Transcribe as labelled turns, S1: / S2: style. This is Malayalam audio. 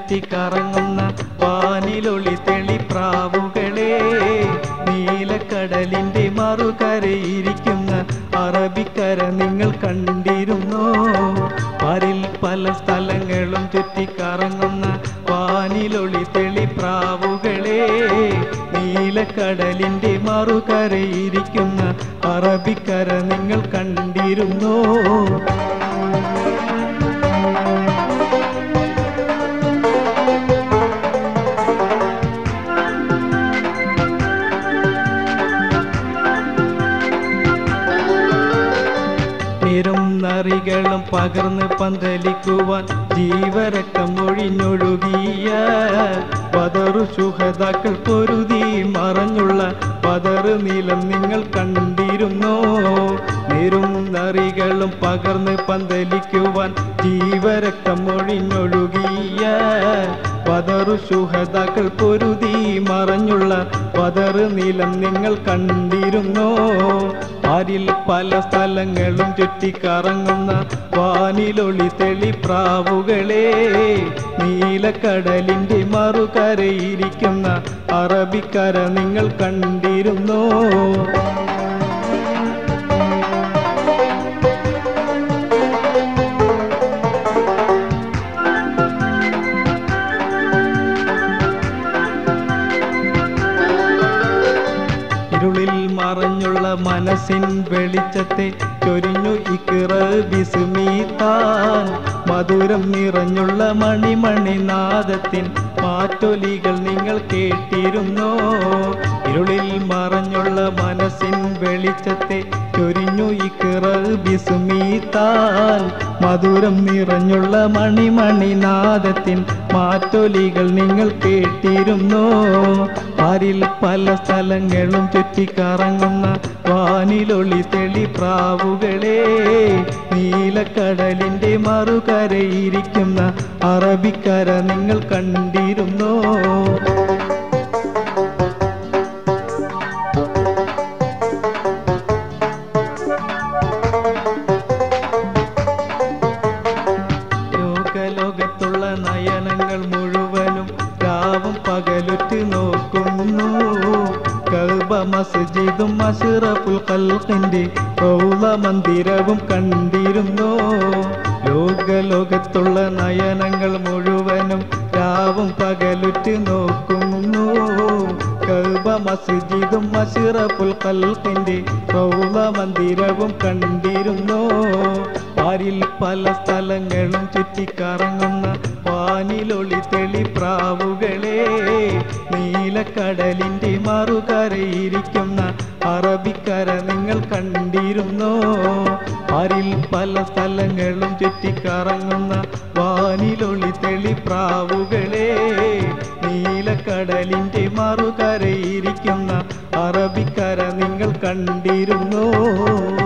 S1: ചുറ്റിക്കറങ്ങുന്ന വാനിലൊളി തെളിപ്രാവുകളെ നീലക്കടലിന്റെ മറുകരയിരിക്കുന്ന അറബിക്കര നിങ്ങൾ കണ്ടിരുന്നോ പാരിൽ പല സ്ഥലങ്ങളും ചുറ്റിക്കറങ്ങുന്ന വാനിലൊളി തെളിപ്രാവുകളെ നീലക്കടലിന്റെ മറുകരയിരിക്കുന്ന അറബിക്കര നിങ്ങൾ കണ്ടിരുന്നോ നിരും നറികളും പകർന്ന് പന്തലിക്കുവാൻ ജീവരക്തം ഒഴിഞ്ഞൊഴുകിയ പതറു സുഹതാക്കൾ പൊരുതി മറഞ്ഞുള്ള പതറ് നീലം നിങ്ങൾ കണ്ടിരുന്നോ നിരും നറികളും പകർന്ന് പന്തലിക്കുവാൻ ജീവരക്തം ഒഴിഞ്ഞൊഴുകിയ പതറു സുഹതാക്കൾ പൊരുതി മറഞ്ഞുള്ള പതറ് നീലം നിങ്ങൾ കണ്ടിരുന്നോ ആരിൽ പല സ്ഥലങ്ങളും ചുറ്റിക്കറങ്ങുന്ന വാനിലൊളി തെളിപ്രാവുകളെ നീലക്കടലിന്റെ മറുകരയിരിക്കുന്ന അറബിക്കര നിങ്ങൾ കണ്ടിരുന്നോ ഇരുളിൽ മറഞ്ഞുള്ള മനസ്സിൻ വെളിച്ചത്തെ ചൊരിഞ്ഞു ഇക്കിറ ബിസ്മീത്താൻ മധുരം നിറഞ്ഞുള്ള മണിമണി നാദത്തിൻ മാറ്റൊലികൾ നിങ്ങൾ കേട്ടിരുന്നോ ഇരുളിൽ മറഞ്ഞുള്ള മനസ്സിൻ വെളിച്ചത്തെ ചൊരിഞ്ഞു ഇക്കിറ ബിസ്മീത്താൻ മധുരം നിറഞ്ഞുള്ള മണിമണി നാദത്തിൻ മാറ്റൊലികൾ നിങ്ങൾ കേട്ടിരുന്നോ ആരിൽ പല സ്ഥലങ്ങളും ചുറ്റിക്കറങ്ങുന്ന വാനിലൊളി തെളിപ്രാവുകളെ നീലക്കടലിന്റെ മറുകരയിരിക്കുന്ന അറബിക്കര നിങ്ങൾ കണ്ടിരുന്നോ ലോകലോകത്തുള്ള നയനങ്ങൾ മുഴുവനും രാവും പകലുറ്റ് നോക്കുന്നു കൽബ മസ്ജിദും അഷ്റഫുൽ ഖൽഖിന്റെ റൗള മന്ദിരവും കണ്ടിരുന്നു ലോകലോകത്തുള്ള നയനങ്ങൾ മുഴുവനും രാവും പകലുറ്റ് നോക്കുന്നു കൽബ മസ്ജിദും അഷ്റഫുൽ ഖൽഖിന്റെ റൗള മന്ദിരവും കണ്ടിരുന്നു ആരിൽ പല സ്ഥലങ്ങളും ചുറ്റിക്കറങ്ങുന്ന വാനിലൊളി തെളിപ്രാവുകളെ നീലക്കടലിന്റെ മറുകരയിരിക്കുന്ന അറബിക്കര നിങ്ങൾ കണ്ടിരുന്നോ ആരിൽ പല സ്ഥലങ്ങളും ചുറ്റിക്കറങ്ങുന്ന വാനിലൊളി തെളിപ്രാവുകളെ നീലക്കടലിന്റെ മറുകരയിരിക്കുന്ന അറബിക്കര നിങ്ങൾ കണ്ടിരുന്നോ